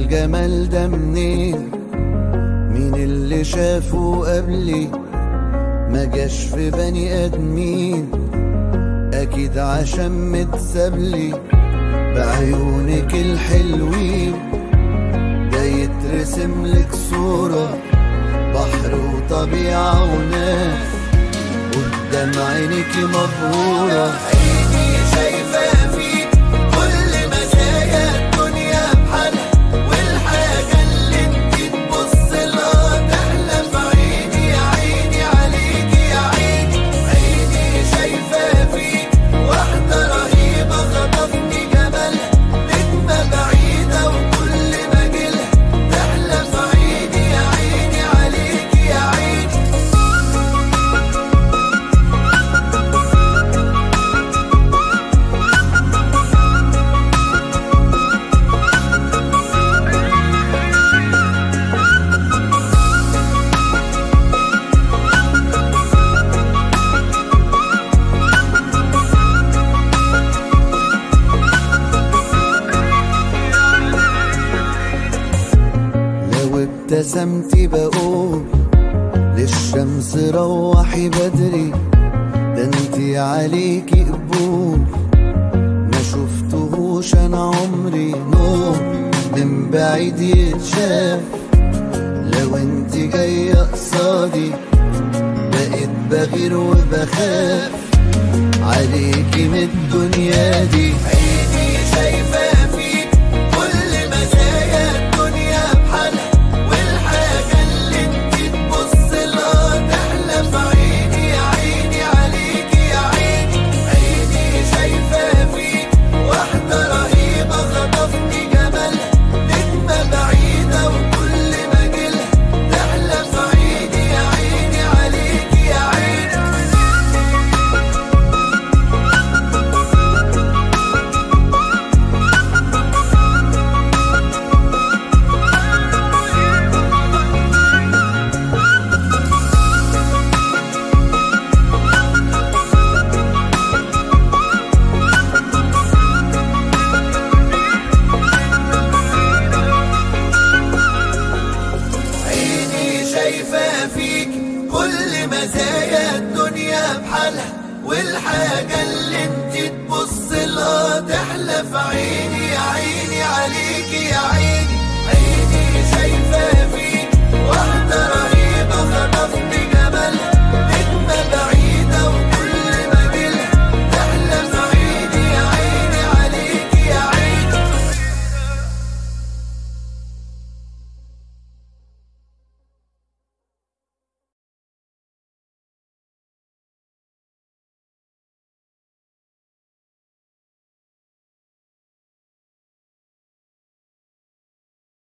الجمال ده منين مين اللي شافه قبلي ما جاش في بني ادمين اكيد عشان متسابلي بعيونك الحلوين ده يترسم لك صورة بحر وطبيعة وناس قدام عينك مبهورة عيني شايفة فيك كل مزايا الدنيا بحالها والحاجة اللي انت تبص لها تحلى في عيني يا عيني عليكي يا عيني عيني شايفة فيك واحدة رهيبة خطفني جمالها نجمة بعيدة وكل ما جيلها تحلى في عيني يا عيني عليكي يا عيني لو ابتسمتي بقول للشمس روحي بدري ده انتي عليكي قبول ما شفتهوش انا عمري نور من بعيد يتشاف لو انتي جاية قصادي بقيت بغير وبخاف عليكي من الدنيا دي عيني